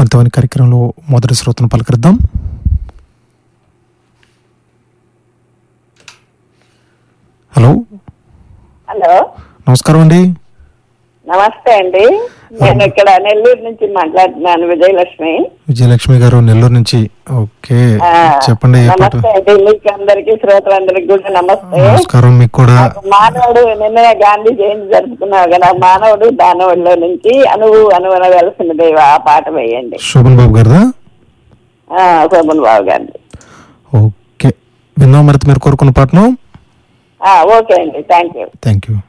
లలితవాణి కార్యక్రమంలో మొదటి శ్రోతను పలకరిద్దాం hello hello నమస్కారం అండి నమస్తే అండి నేను ఇక్కడ నెల్లూరు నుంచి మాట్లాడుతున్నాను విజయలక్ష్మి విజయలక్ష్మి గారు నెల్లూరు నుంచి ఓకే ఆ, చెప్పండి ఏ పాట నమస్తే అండి మీకు అందరికి శ్రోతలందరికి కూడా నమస్తే నమస్కారం మీకు కూడా నాకు మానవుడు నిన్న గాంధీ జయంతి జరుపుకున్నావు కదా మానవుడు దానవుడిలో నుంచి అనువు అనువనవలసిన దేవ ఆ పాట వేయండి శోభన్ బాబు గారిదా ఆ, శోభన్ బాబు గారిది ఓకే విన్నాం మరి మీరు కోరుకున్న పాటను ఆ, ఓకే అండి థ్యాంక్ యూ థ్యాంక్ యూ